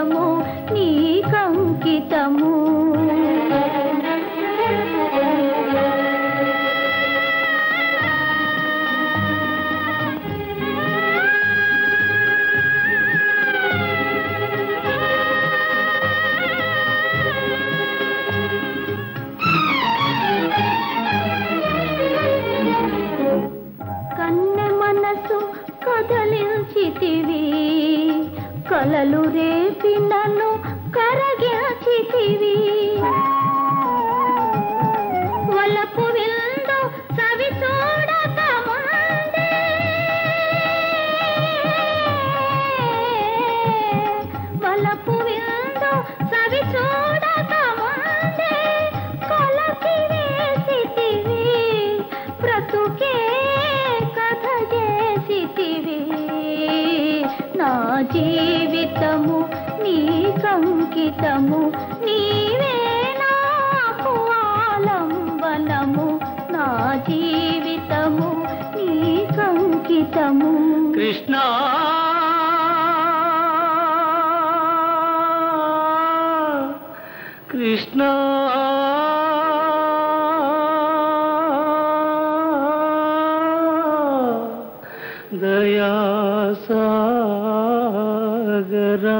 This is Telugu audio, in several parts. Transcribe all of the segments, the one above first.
జీవితము నీకంకితము కన్నె మనసు కదలించితివి కలలు రేపి నన్ను కరగించితివి వలపు విందు సవి చూడక ముందే వలపు విందు సవి చూడక ముందే కొలకి వేసితివి బ్రతుకే కథ చేసితివి నా జీవితము నీకంకితము నీవే నాకు ఆలంబనము నా జీవితము నీకంకితము కృష్ణ కృష్ణ దయాసాగరా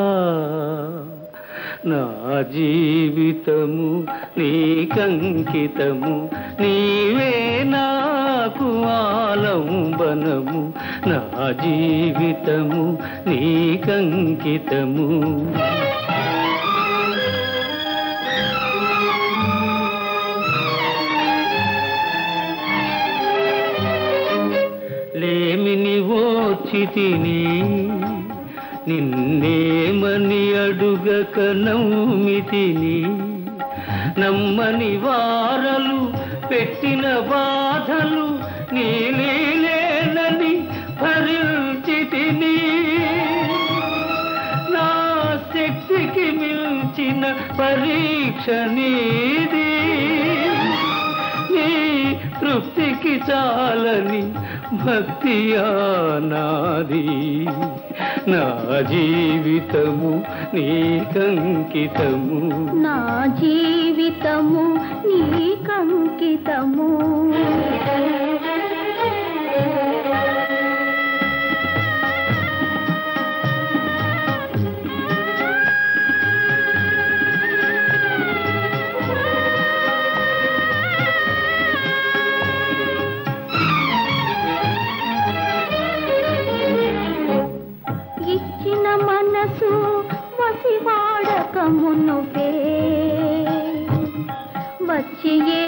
నా జీవితము నీకంకితము నీవే నాకు ఆలంబనము నా జీవితము నీకంకితము లేమిని ఓచితిని నిన్నేమని అడుగక నమ్మితిని నమ్మని వారలు పెట్టిన బాధలు నీలేనని భరించితిని నా శక్తికి మించిన పరీక్ష నీది నీ తృప్తికి చాలని భక్తి నాది నా జీవితము నీకంకితము నా జీవితము నీకంకితము ఇచ్చిన మనసు వసివాడకము నువ్వే వచ్చి ఏ